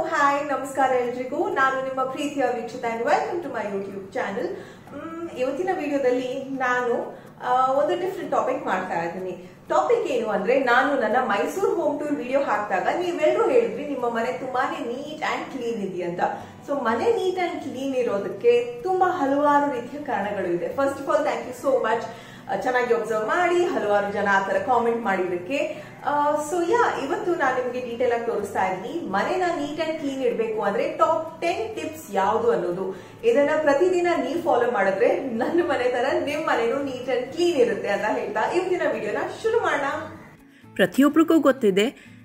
hi ನಮಸ್ಕಾರ ಎಲ್ರಿಗೂ ನಾನು ನಿಮ್ಮ ಪ್ರೀತಿಯ Vikshita and welcome to my YouTube channel ಇವತ್ತಿನ ವಿಡಿಯೋದಲ್ಲಿ ನಾನು ಆ, ಒಂದು ಡಿಫ್ರೆಂಟ್ ಟಾಪಿಕ್ ಮಾಡ್ತಾ ಇದ್ದೀನಿ ಟಾಪಿಕ್ ಏನು ಅಂದ್ರೆ ನಾನು ನನ್ನ ಮೈಸೂರು ಹೋಮ್ ಟೂರ್ ವಿಡಿಯೋ ಹಾಕಿದಾಗ ನೀವೆಲ್ಲರೂ ಹೇಳಿದ್ರಿ ನಿಮ್ಮ ಮನೆ ತುಂಬಾನೇ ನೀಟ್ ಅಂಡ್ ಕ್ಲೀನ್ ಇದೆಯಂತ ಸೊ ಮನೆ ನೀಟ್ ಅಂಡ್ ಕ್ಲೀನ್ ಇರೋದಕ್ಕೆ ತುಂಬಾ ಹಲವಾರು ರೀತಿಯ ಕಾರಣಗಳು ಇದೆ first of all thank you so much ಚೆನ್ನಾಗಿ ಒಬ್ಸರ್ವ್ ಮಾಡಿ ಹಲವಾರು ಜನ ಆ ತರ ಕಾಮೆಂಟ್ ಮಾಡಿದ್ದಕ್ಕೆ ಸೊ ಯಾ ಇವತ್ತು ನಾನು ನಿಮಗೆ ಡೀಟೇಲ್ ಆಗಿ ತೋರಿಸ್ತಾ ಇದ್ದೀನಿ ಮನೆನ ನೀಟ್ ಅಂಡ್ ಕ್ಲೀನ್ ಇಡಬೇಕು ಅಂದ್ರೆ ಟಾಪ್ ಟೆನ್ ಟಿಪ್ಸ್ ಯಾವುದು ಅನ್ನೋದು ಇದನ್ನ ಪ್ರತಿದಿನ ನೀವು ಫಾಲೋ ಮಾಡಿದ್ರೆ ನನ್ನ ಮನೆ ತರ ನಿಮ್ ಮನೆನೂ ನೀಟ್ ಅಂಡ್ ಕ್ಲೀನ್ ಇರುತ್ತೆ ಅಂತ ಹೇಳ್ತಾ ಇವತ್ತಿನ ವಿಡಿಯೋನ ಶುರು ಮಾಡೋಣ ಪ್ರತಿಯೊಬ್ಬರಿಗೂ ಗೊತ್ತಿದೆ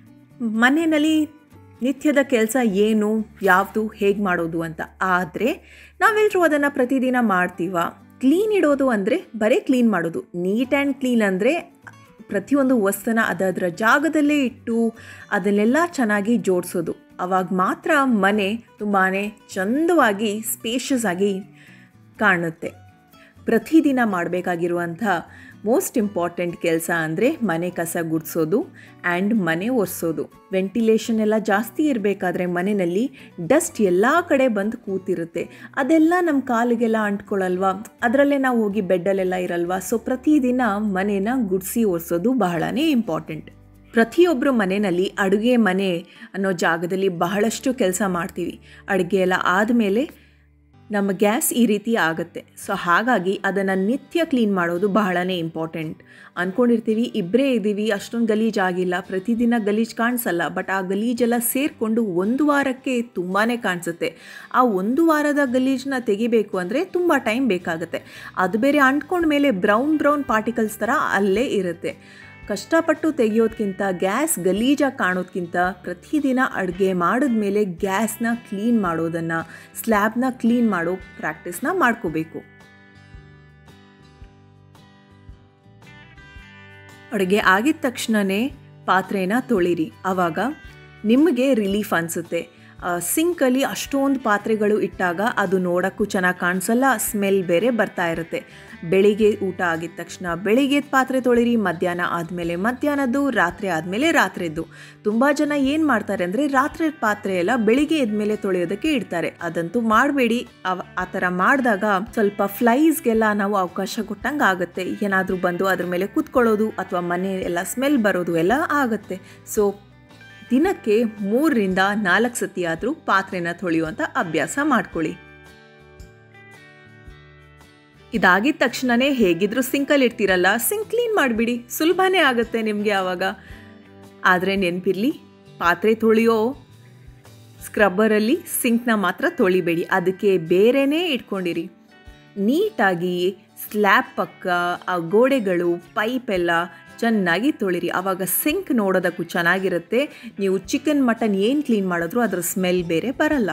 ಮನೆಯಲ್ಲಿ ನಿತ್ಯದ ಕೆಲಸ ಏನು ಯಾವುದು ಹೇಗೆ ಮಾಡೋದು ಅಂತ ಆದರೆ ನಾವೆಲ್ಲರೂ ಅದನ್ನು ಪ್ರತಿದಿನ ಮಾಡ್ತೀವ ಕ್ಲೀನ್ ಇಡೋದು ಅಂದರೆ ಬರೀ ಕ್ಲೀನ್ ಮಾಡೋದು ನೀಟ್ ಆ್ಯಂಡ್ ಕ್ಲೀನ್ ಅಂದರೆ ಪ್ರತಿಯೊಂದು ವಸ್ತುನ ಅದರ ಜಾಗದಲ್ಲೇ ಇಟ್ಟು ಅದನ್ನೆಲ್ಲ ಚೆನ್ನಾಗಿ ಜೋಡಿಸೋದು ಅವಾಗ ಮಾತ್ರ ಮನೆ ತುಂಬಾ ಚಂದವಾಗಿ ಸ್ಪೇಷಿಯಸ್ ಆಗಿ ಕಾಣುತ್ತೆ ಪ್ರತಿದಿನ ಮಾಡಬೇಕಾಗಿರುವಂಥ ಮೋಸ್ಟ್ ಇಂಪಾರ್ಟೆಂಟ್ ಕೆಲಸ ಅಂದರೆ ಮನೆ ಕಸ ಗುಡಿಸೋದು ಆ್ಯಂಡ್ ಮನೆ ಒರೆಸೋದು ವೆಂಟಿಲೇಷನ್ ಎಲ್ಲ ಜಾಸ್ತಿ ಇರಬೇಕಾದ್ರೆ ಮನೆಯಲ್ಲಿ ಡಸ್ಟ್ ಎಲ್ಲ ಕಡೆ ಬಂದು ಕೂತಿರುತ್ತೆ ಅದೆಲ್ಲ ನಮ್ಮ ಕಾಲಿಗೆಲ್ಲ ಅಂಟ್ಕೊಳ್ಳಲ್ವಾ ಅದರಲ್ಲೇ ನಾವು ಹೋಗಿ ಬೆಡ್ಡಲ್ಲೆಲ್ಲ ಇರಲ್ವಾ ಸೊ ಪ್ರತಿದಿನ ಮನೇನ ಗುಡಿಸಿ ಒರೆಸೋದು ಬಹಳನೇ ಇಂಪಾರ್ಟೆಂಟ್ ಪ್ರತಿಯೊಬ್ಬರು ಮನೆಯಲ್ಲಿ ಅಡುಗೆ ಮನೆ ಅನ್ನೋ ಜಾಗದಲ್ಲಿ ಬಹಳಷ್ಟು ಕೆಲಸ ಮಾಡ್ತೀವಿ ಅಡುಗೆ ಎಲ್ಲ ಆದಮೇಲೆ ನಮ್ಮ ಗ್ಯಾಸ್ ಈ ರೀತಿ ಆಗುತ್ತೆ ಸೊ ಹಾಗಾಗಿ ಅದನ್ನು ನಿತ್ಯ ಕ್ಲೀನ್ ಮಾಡೋದು ಬಹಳನೇ ಇಂಪಾರ್ಟೆಂಟ್ ಅಂದ್ಕೊಂಡಿರ್ತೀವಿ ಇಬ್ಬರೇ ಇದ್ದೀವಿ ಅಷ್ಟೊಂದು ಗಲೀಜು ಆಗಿಲ್ಲ ಪ್ರತಿದಿನ ಗಲೀಜು ಕಾಣಿಸಲ್ಲ ಬಟ್ ಆ ಗಲೀಜೆಲ್ಲ ಸೇರಿಕೊಂಡು ಒಂದು ವಾರಕ್ಕೆ ತುಂಬಾ ಕಾಣಿಸುತ್ತೆ ಆ ಒಂದು ವಾರದ ಗಲೀಜನ್ನ ತೆಗಿಬೇಕು ಅಂದರೆ ತುಂಬ ಟೈಮ್ ಬೇಕಾಗುತ್ತೆ ಅದು ಬೇರೆ ಅಂಟ್ಕೊಂಡ ಮೇಲೆ ಬ್ರೌನ್ ಬ್ರೌನ್ ಪಾರ್ಟಿಕಲ್ಸ್ ಥರ ಅಲ್ಲೇ ಇರುತ್ತೆ ಕಷ್ಟಪಟ್ಟು ತೆಗೆಯೋದ್ಕಿಂತ ಗ್ಯಾಸ್ ಗಲೀಜಾಗಿ ಕಾಣೋದ್ಕಿಂತ ಪ್ರತಿದಿನ ಅಡುಗೆ ಮಾಡಿದ್ಮೇಲೆ ಗ್ಯಾಸ್ನ ಕ್ಲೀನ್ ಮಾಡೋದನ್ನು ಸ್ಲ್ಯಾಬ್ನ ಕ್ಲೀನ್ ಮಾಡೋ ಪ್ರಾಕ್ಟೀಸ್ನ ಮಾಡ್ಕೋಬೇಕು ಅಡುಗೆ ಆಗಿದ ತಕ್ಷಣವೇ ಪಾತ್ರೆನ ತೊಳಿರಿ ಆವಾಗ ನಿಮಗೆ ರಿಲೀಫ್ ಅನಿಸುತ್ತೆ ಸಿಂಕಲ್ಲಿ ಅಷ್ಟೊಂದು ಪಾತ್ರೆಗಳು ಇಟ್ಟಾಗ ಅದು ನೋಡೋಕ್ಕೂ ಚೆನ್ನಾಗಿ ಕಾಣಿಸಲ್ಲ ಸ್ಮೆಲ್ ಬೇರೆ ಬರ್ತಾ ಇರುತ್ತೆ ಬೆಳಿಗ್ಗೆ ಊಟ ಆಗಿದ ತಕ್ಷಣ ಬೆಳಿಗ್ಗೆ ಪಾತ್ರೆ ತೊಳಿರಿ ಮಧ್ಯಾಹ್ನ ಆದಮೇಲೆ ಮಧ್ಯಾಹ್ನದ್ದು ರಾತ್ರಿ ಆದಮೇಲೆ ರಾತ್ರಿದ್ದು ತುಂಬ ಜನ ಏನು ಮಾಡ್ತಾರೆ ಅಂದರೆ ರಾತ್ರಿ ಪಾತ್ರೆ ಎಲ್ಲ ಬೆಳಿಗ್ಗೆ ಎದ್ಮೇಲೆ ತೊಳೆಯೋದಕ್ಕೆ ಇಡ್ತಾರೆ ಅದಂತೂ ಮಾಡಬೇಡಿ ಆ ಥರ ಮಾಡಿದಾಗ ಸ್ವಲ್ಪ ಫ್ಲೈಸ್ಗೆಲ್ಲ ನಾವು ಅವಕಾಶ ಕೊಟ್ಟಂಗೆ ಆಗುತ್ತೆ ಏನಾದರೂ ಬಂದು ಅದ್ರ ಮೇಲೆ ಕೂತ್ಕೊಳ್ಳೋದು ಅಥವಾ ಮನೆ ಎಲ್ಲ ಸ್ಮೆಲ್ ಬರೋದು ಎಲ್ಲ ಆಗುತ್ತೆ ಸೊ ದಿನಕ್ಕೆ ಮೂರರಿಂದ ನಾಲ್ಕು ಸತಿ ಆದರೂ ಪಾತ್ರೆನ ತೊಳೆಯುವಂಥ ಅಭ್ಯಾಸ ಮಾಡ್ಕೊಳ್ಳಿ ಇದಾಗಿದ ತಕ್ಷಣವೇ ಹೇಗಿದ್ರು ಸಿಂಕಲ್ಲಿ ಇಡ್ತೀರಲ್ಲ ಸಿಂಕ್ ಕ್ಲೀನ್ ಮಾಡಿಬಿಡಿ ಸುಲಭನೇ ಆಗುತ್ತೆ ನಿಮಗೆ ಆವಾಗ ಆದರೆ ನೆನಪಿರಲಿ ಪಾತ್ರೆ ತೊಳೆಯೋ ಸ್ಕ್ರಬ್ಬರಲ್ಲಿ ಸಿಂಕ್ನ ಮಾತ್ರ ತೊಳಿಬೇಡಿ ಅದಕ್ಕೆ ಬೇರೆನೇ ಇಟ್ಕೊಂಡಿರಿ ನೀಟಾಗಿ ಸ್ಲ್ಯಾಬ್ ಪಕ್ಕ ಆ ಗೋಡೆಗಳು ಪೈಪ್ ಎಲ್ಲ ಚೆನ್ನಾಗಿ ತೊಳಿರಿ ಆವಾಗ ಸಿಂಕ್ ನೋಡೋದಕ್ಕೂ ಚೆನ್ನಾಗಿರುತ್ತೆ ನೀವು ಚಿಕನ್ ಮಟನ್ ಏನು ಕ್ಲೀನ್ ಮಾಡಿದ್ರು ಅದರ ಸ್ಮೆಲ್ ಬೇರೆ ಬರಲ್ಲ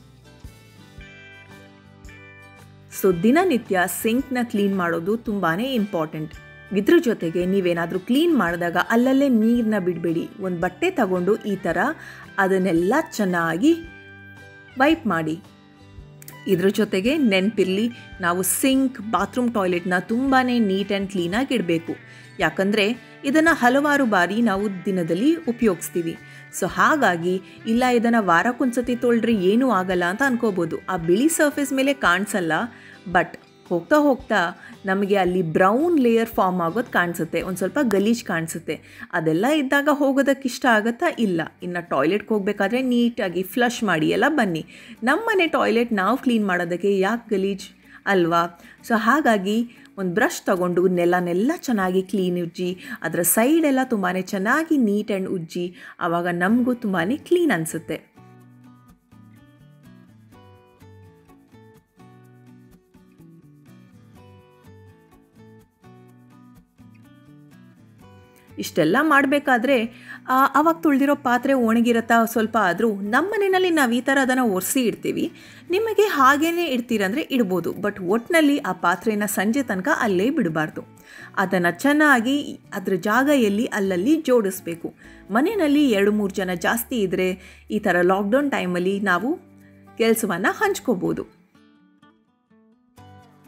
ಸೊ ದಿನನಿತ್ಯ ಸಿಂಕ್ನ ಕ್ಲೀನ್ ಮಾಡೋದು ತುಂಬಾ ಇಂಪಾರ್ಟೆಂಟ್ ಇದ್ರ ಜೊತೆಗೆ ನೀವೇನಾದರೂ ಕ್ಲೀನ್ ಮಾಡಿದಾಗ ಅಲ್ಲಲ್ಲೇ ನೀರನ್ನ ಬಿಡಬೇಡಿ ಒಂದು ಬಟ್ಟೆ ತಗೊಂಡು ಈ ಥರ ಅದನ್ನೆಲ್ಲ ಚೆನ್ನಾಗಿ ವೈಪ್ ಮಾಡಿ ಇದ್ರ ಜೊತೆಗೆ ನೆನಪಿರಲಿ ನಾವು ಸಿಂಕ್ ಬಾತ್ರೂಮ್ ಟಾಯ್ಲೆಟ್ನ ತುಂಬಾ ನೀಟ್ ಆ್ಯಂಡ್ ಕ್ಲೀನಾಗಿ ಇಡಬೇಕು ಯಾಕಂದರೆ ಇದನ್ನು ಹಲವಾರು ಬಾರಿ ನಾವು ದಿನದಲ್ಲಿ ಉಪಯೋಗಿಸ್ತೀವಿ ಸೊ ಹಾಗಾಗಿ ಇಲ್ಲ ಇದನ್ನು ವಾರಕ್ಕೊಂದ್ಸತಿ ತೊಳ್ರಿ ಏನೂ ಆಗಲ್ಲ ಅಂತ ಅನ್ಕೋಬೋದು ಆ ಬಿಳಿ ಸರ್ಫೇಸ್ ಮೇಲೆ ಕಾಣಿಸಲ್ಲ ಬಟ್ ಹೋಗ್ತಾ ಹೋಗ್ತಾ ನಮಗೆ ಅಲ್ಲಿ ಬ್ರೌನ್ ಲೇಯರ್ ಫಾರ್ಮ್ ಆಗೋದು ಕಾಣಿಸುತ್ತೆ ಒಂದು ಸ್ವಲ್ಪ ಗಲೀಜು ಕಾಣಿಸುತ್ತೆ ಅದೆಲ್ಲ ಇದ್ದಾಗ ಹೋಗೋದಕ್ಕೆ ಇಷ್ಟ ಆಗುತ್ತಾ ಇಲ್ಲ ಇನ್ನು ಟಾಯ್ಲೆಟ್ಗೆ ಹೋಗಬೇಕಾದ್ರೆ ನೀಟಾಗಿ ಫ್ಲಶ್ ಮಾಡಿ ಎಲ್ಲ ಬನ್ನಿ ನಮ್ಮ ಮನೆ ಟಾಯ್ಲೆಟ್ ನಾವು ಕ್ಲೀನ್ ಮಾಡೋದಕ್ಕೆ ಯಾಕೆ ಗಲೀಜ್ ಅಲ್ವಾ ಸೊ ಹಾಗಾಗಿ ಒಂದು ಬ್ರಷ್ ತಗೊಂಡು ನೆಲನೆಲ್ಲ ಚೆನ್ನಾಗಿ ಕ್ಲೀನ್ ಉಜ್ಜಿ ಅದರ ಸೈಡೆಲ್ಲ ತುಂಬಾ ಚೆನ್ನಾಗಿ ನೀಟ್ ಆ್ಯಂಡ್ ಉಜ್ಜಿ ಆವಾಗ ನಮಗೂ ತುಂಬಾ ಕ್ಲೀನ್ ಅನಿಸುತ್ತೆ ಇಷ್ಟೆಲ್ಲ ಮಾಡಬೇಕಾದ್ರೆ ಅವಾಗ ತುಳಿದಿರೋ ಪಾತ್ರೆ ಒಣಗಿರತ್ತಾ ಸ್ವಲ್ಪ ಆದರೂ ನಮ್ಮ ಮನೆಯಲ್ಲಿ ನಾವು ಈ ಥರ ಅದನ್ನು ಒರೆಸಿ ಇಡ್ತೀವಿ ನಿಮಗೆ ಹಾಗೇ ಇಡ್ತೀರಂದರೆ ಇಡ್ಬೋದು ಬಟ್ ಒಟ್ಟಿನಲ್ಲಿ ಆ ಪಾತ್ರೆನ ಸಂಜೆ ತನಕ ಅಲ್ಲೇ ಬಿಡಬಾರ್ದು ಅದನ್ನು ಚೆನ್ನಾಗಿ ಅದ್ರ ಜಾಗ ಎಲ್ಲಿ ಅಲ್ಲಲ್ಲಿ ಜೋಡಿಸ್ಬೇಕು ಮನೆಯಲ್ಲಿ ಎರಡು ಮೂರು ಜನ ಜಾಸ್ತಿ ಇದ್ದರೆ ಈ ಥರ ಲಾಕ್ಡೌನ್ ಟೈಮಲ್ಲಿ ನಾವು ಕೆಲಸವನ್ನು ಹಂಚ್ಕೋಬೋದು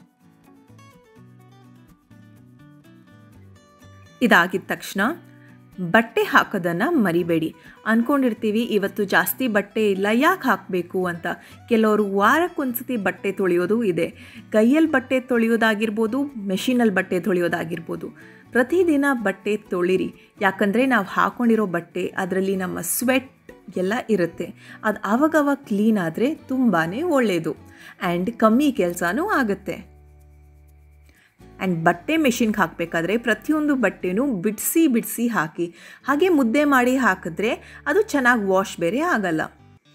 ಇದಾಗಿದ ತಕ್ಷಣ ಬಟ್ಟೆ ಹಾಕೋದನ್ನು ಮರಿಬೇಡಿ ಅಂದ್ಕೊಂಡಿರ್ತೀವಿ ಇವತ್ತು ಜಾಸ್ತಿ ಬಟ್ಟೆ ಇಲ್ಲ ಯಾಕೆ ಹಾಕಬೇಕು ಅಂತ ಕೆಲವರು ವಾರಕ್ಕೊಂದ್ಸತಿ ಬಟ್ಟೆ ತೊಳೆಯೋದು ಇದೆ ಕೈಯಲ್ಲಿ ಬಟ್ಟೆ ತೊಳೆಯೋದಾಗಿರ್ಬೋದು ಮೆಷಿನಲ್ಲಿ ಬಟ್ಟೆ ತೊಳೆಯೋದಾಗಿರ್ಬೋದು ಪ್ರತಿದಿನ ಬಟ್ಟೆ ತೊಳಿರಿ ಯಾಕಂದರೆ ನಾವು ಹಾಕ್ಕೊಂಡಿರೋ ಬಟ್ಟೆ ಅದರಲ್ಲಿ ನಮ್ಮ ಸ್ವೆಟ್ ಎಲ್ಲ ಇರುತ್ತೆ ಅದು ಆವಾಗವಾಗ ಕ್ಲೀನ್ ಆದರೆ ತುಂಬಾ ಒಳ್ಳೆಯದು ಆ್ಯಂಡ್ ಕಮ್ಮಿ ಕೆಲಸನೂ ಆಗುತ್ತೆ ಆ್ಯಂಡ್ ಬಟ್ಟೆ ಮೆಷಿನ್ಗೆ ಹಾಕಬೇಕಾದ್ರೆ ಪ್ರತಿಯೊಂದು ಬಟ್ಟೆನೂ ಬಿಡಿಸಿ ಬಿಡಿಸಿ ಹಾಕಿ ಹಾಗೆ ಮುದ್ದೆ ಮಾಡಿ ಹಾಕಿದ್ರೆ ಅದು ಚೆನ್ನಾಗಿ ವಾಶ್ ಬೇರೆ ಆಗಲ್ಲ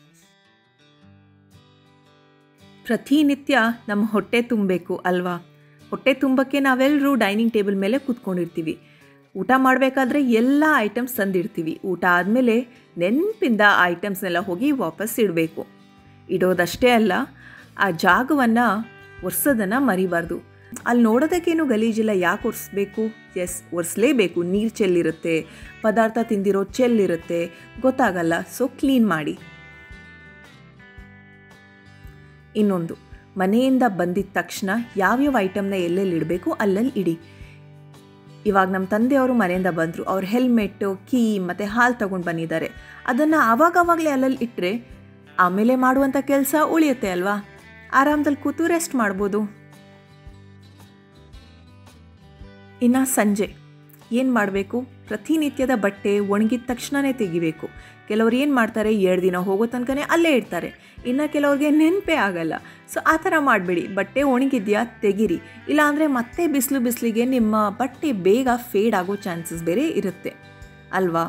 ಪ್ರತಿನಿತ್ಯ ನಮ್ಮ ಹೊಟ್ಟೆ ತುಂಬಬೇಕು ಅಲ್ವಾ ಹೊಟ್ಟೆ ತುಂಬಕ್ಕೆ ನಾವೆಲ್ಲರೂ ಡೈನಿಂಗ್ ಟೇಬಲ್ ಮೇಲೆ ಕೂತ್ಕೊಂಡಿರ್ತೀವಿ ಊಟ ಮಾಡಬೇಕಾದ್ರೆ ಎಲ್ಲ ಐಟಮ್ಸ್ ತಂದಿಡ್ತೀವಿ ಊಟ ಆದಮೇಲೆ ನೆನಪಿಂದ ಆ ಐಟಮ್ಸ್ನೆಲ್ಲ ಹೋಗಿ ವಾಪಸ್ ಇಡಬೇಕು ಇಡೋದಷ್ಟೇ ಅಲ್ಲ ಆ ಜಾಗವನ್ನು ಒರೆಸೋದನ್ನು ಮರಿಬಾರ್ದು ಅಲ್ಲಿ ನೋಡೋದಕ್ಕೇನು ಗಲೀಜಿಲ್ಲ ಯಾಕೆ ಒರೆಸ್ಬೇಕು ಎಸ್ ಒರೆಸ್ಲೇಬೇಕು ನೀರು ಚೆಲ್ಲಿರುತ್ತೆ ಪದಾರ್ಥ ತಿಂದಿರೋ ಚೆಲ್ಲಿರುತ್ತೆ ಗೊತ್ತಾಗಲ್ಲ ಸೊ ಕ್ಲೀನ್ ಮಾಡಿ ಇನ್ನೊಂದು ಮನೆಯಿಂದ ಬಂದಿದ್ದ ತಕ್ಷಣ ಯಾವ್ಯಾವ ಐಟಮ್ನ ಎಲ್ಲೆಲ್ಲಿ ಇಡಬೇಕು ಅಲ್ಲಲ್ಲಿ ಇಡಿ ಇವಾಗ ನಮ್ಮ ತಂದೆಯವರು ಮನೆಯಿಂದ ಬಂದರು ಅವ್ರ ಹೆಲ್ಮೆಟ್ಟು ಕೀ ಮತ್ತು ಹಾಲು ತಗೊಂಡು ಬಂದಿದ್ದಾರೆ ಅದನ್ನು ಆವಾಗವಾಗಲೇ ಅಲ್ಲಲ್ಲಿ ಇಟ್ಟರೆ ಆಮೇಲೆ ಮಾಡುವಂಥ ಕೆಲಸ ಉಳಿಯುತ್ತೆ ಅಲ್ವಾ ಆರಾಮದಲ್ಲಿ ಕೂತು ರೆಸ್ಟ್ ಮಾಡ್ಬೋದು ಇನ್ನು ಸಂಜೆ ಏನು ಮಾಡಬೇಕು ಪ್ರತಿನಿತ್ಯದ ಬಟ್ಟೆ ಒಣಗಿದ ತಕ್ಷಣವೇ ತೆಗಿಬೇಕು ಕೆಲವ್ರು ಏನು ಮಾಡ್ತಾರೆ ಎರಡು ದಿನ ಹೋಗೋ ತನಕನೇ ಅಲ್ಲೇ ಇಡ್ತಾರೆ ಇನ್ನು ಕೆಲವ್ರಿಗೆ ನೆನಪೇ ಆಗಲ್ಲ ಸೊ ಆ ಥರ ಮಾಡಬೇಡಿ ಬಟ್ಟೆ ಒಣಗಿದ್ಯಾ ತೆಗಿರಿ ಇಲ್ಲಾಂದರೆ ಮತ್ತೆ ಬಿಸಿಲು ಬಿಸಿಲಿಗೆ ನಿಮ್ಮ ಬಟ್ಟೆ ಬೇಗ ಫೇಡ್ ಆಗೋ ಚಾನ್ಸಸ್ ಬೇರೆ ಇರುತ್ತೆ ಅಲ್ವಾ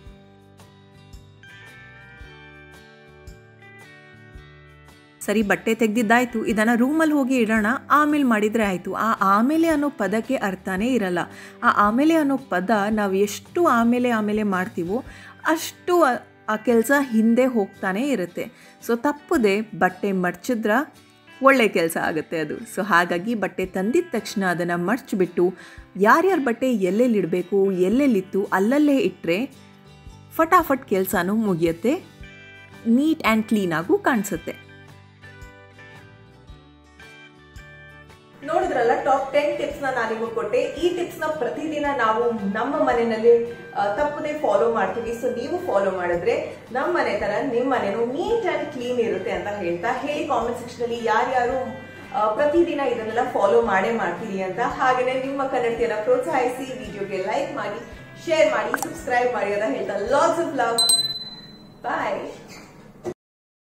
ಸರಿ ಬಟ್ಟೆ ತೆಗೆದಿದ್ದಾಯ್ತು ಇದನ್ನು ರೂಮಲ್ಲಿ ಹೋಗಿ ಇಡೋಣ ಆಮೇಲೆ ಮಾಡಿದರೆ ಆಯಿತು ಆ ಆಮೇಲೆ ಅನ್ನೋ ಪದಕ್ಕೆ ಅರ್ಥನೇ ಇರಲ್ಲ ಆ ಆಮೇಲೆ ಅನ್ನೋ ಪದ ನಾವು ಎಷ್ಟು ಆಮೇಲೆ ಆಮೇಲೆ ಮಾಡ್ತೀವೋ ಅಷ್ಟು ಆ ಕೆಲಸ ಹಿಂದೆ ಹೋಗ್ತಾನೇ ಇರುತ್ತೆ ಸೊ ತಪ್ಪದೆ ಬಟ್ಟೆ ಮಡ್ಚಿದ್ರ ಒಳ್ಳೆ ಕೆಲಸ ಆಗುತ್ತೆ ಅದು ಸೊ ಹಾಗಾಗಿ ಬಟ್ಟೆ ತಂದಿದ ತಕ್ಷಣ ಅದನ್ನು ಮಡ್ಚಿಬಿಟ್ಟು ಯಾರ್ಯಾರ ಬಟ್ಟೆ ಎಲ್ಲೆಲ್ಲಿ ಇಡಬೇಕು ಎಲ್ಲೆಲ್ಲಿತ್ತು ಅಲ್ಲಲ್ಲೇ ಇಟ್ಟರೆ ಫಟಾಫಟ್ ಕೆಲಸನೂ ಮುಗಿಯುತ್ತೆ ನೀಟ್ ಆ್ಯಂಡ್ ಕ್ಲೀನಾಗೂ ಕಾಣಿಸುತ್ತೆ ನೋಡಿದ್ರಲ್ಲ ಟಾಪ್ ಟೆನ್ ಟಿಪ್ಸ್ ನ ನಾನು ನಿಮಗೆ ಕೊಟ್ಟೆ ಈ ಟಿಪ್ಸ್ ನ ಪ್ರತಿದಿನ ನಾವು ನಮ್ಮ ಮನೆಯಲ್ಲಿ ತಪ್ಪದೆ ಫಾಲೋ ಮಾಡ್ತೀವಿ ಸೊ ನೀವು ಫಾಲೋ ಮಾಡಿದ್ರೆ ನಮ್ಮ ಮನೆ ತರ ನಿಮ್ಮ ಮನೆನೂ ನೀಟ್ ಅಂಡ್ ಕ್ಲೀನ್ ಇರುತ್ತೆ ಅಂತ ಹೇಳ್ತಾ ಹೇಳಿ ಕಾಮೆಂಟ್ ಸೆಕ್ಷನ್ ಅಲ್ಲಿ ಯಾರ್ಯಾರು ಆ, ಪ್ರತಿದಿನ ಇದನ್ನೆಲ್ಲ ಫಾಲೋ ಮಾಡೇ ಮಾಡ್ತೀರಿ ಅಂತ ಹಾಗೇನೆ ನಿಮ್ಮ ಕನ್ನಡತಿಯನ್ನ ಪ್ರೋತ್ಸಾಹಿಸಿ ವಿಡಿಯೋಗೆ ಲೈಕ್ ಮಾಡಿ ಶೇರ್ ಮಾಡಿ ಸಬ್ಸ್ಕ್ರೈಬ್ ಮಾಡಿ ಅಂತ ಹೇಳ್ತಾ ಲಾಟ್ಸ್ ಆಫ್ ಲವ್ ಬಾಯ್